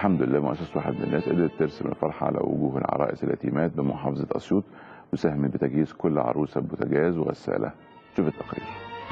والحمد لله مؤسسه واحد من الناس قدرت ترسم الفرحه على وجوه العرائس اليتيمات بمحافظه اسيوط وساهمت بتجهيز كل عروسه بوتاجاز وغساله شوف التقرير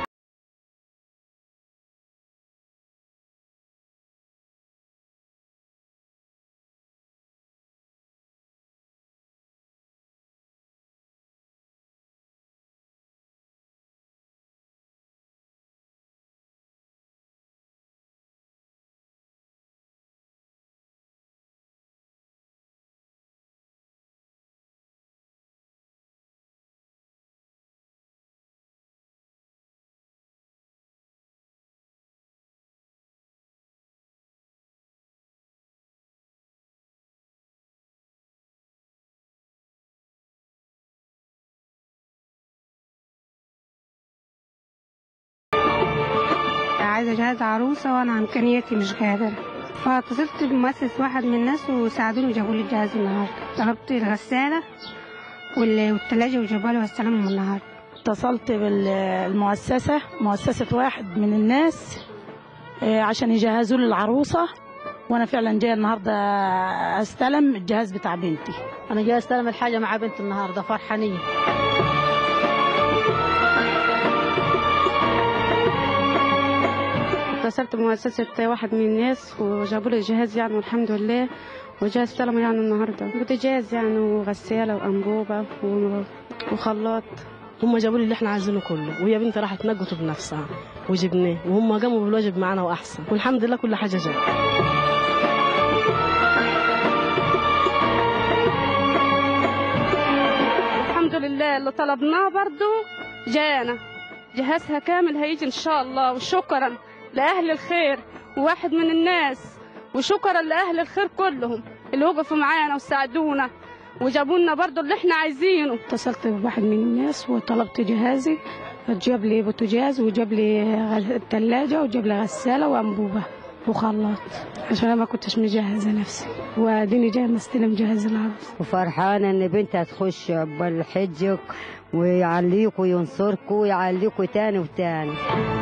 عايزة أجهز عروسة وأنا إمكانياتي مش قادرة فاتصلت بمؤسس واحد من الناس وساعدوني وجابوا لي الجهاز النهاردة طلبت الغسالة وال- والتلاجة وجابوا لي والسلام النهاردة اتصلت بالمؤسسة مؤسسة واحد من الناس آه، عشان يجهزوا لي العروسة وأنا فعلا جاية النهاردة أستلم الجهاز بتاع بنتي انا جاي استلم الحاجه مع بنت النهارده فرحانيه اتصلت بمؤسسة واحد من الناس وجابوا لي الجهاز يعني والحمد لله وجاء استلمه يعني النهاردة بوتاجاز يعني وغسالة وأنبوبة و- وخلاط هم جابوا لي اللي احنا عايزينه كله وهي بنتي راحت نجته بنفسها وجبناه وهم قاموا بالواجب معانا واحسن والحمد لله كل حاجه جت الحمد لله اللي طلبناه برضو جانا جهازها كامل هيجي ان شاء الله وشكرا لاهل الخير وواحد من الناس وشكرا لاهل الخير كلهم اللي وقفوا معانا وساعدونا وجابوا لنا برضو اللي احنا عايزينه اتصلت بواحد من الناس وطلبت جهازي جاب لي بوتاجاز وجاب لي الثلاجة وجاب لي غسالة وأنبوبة وخلاط عشان أنا ما كنتش مجهزة نفسي واديني جاي مستلم جهاز العروس وفرحانة إن بنتي هتخش عقبال حجك ويعليك وينصرك ويعليك تاني وتاني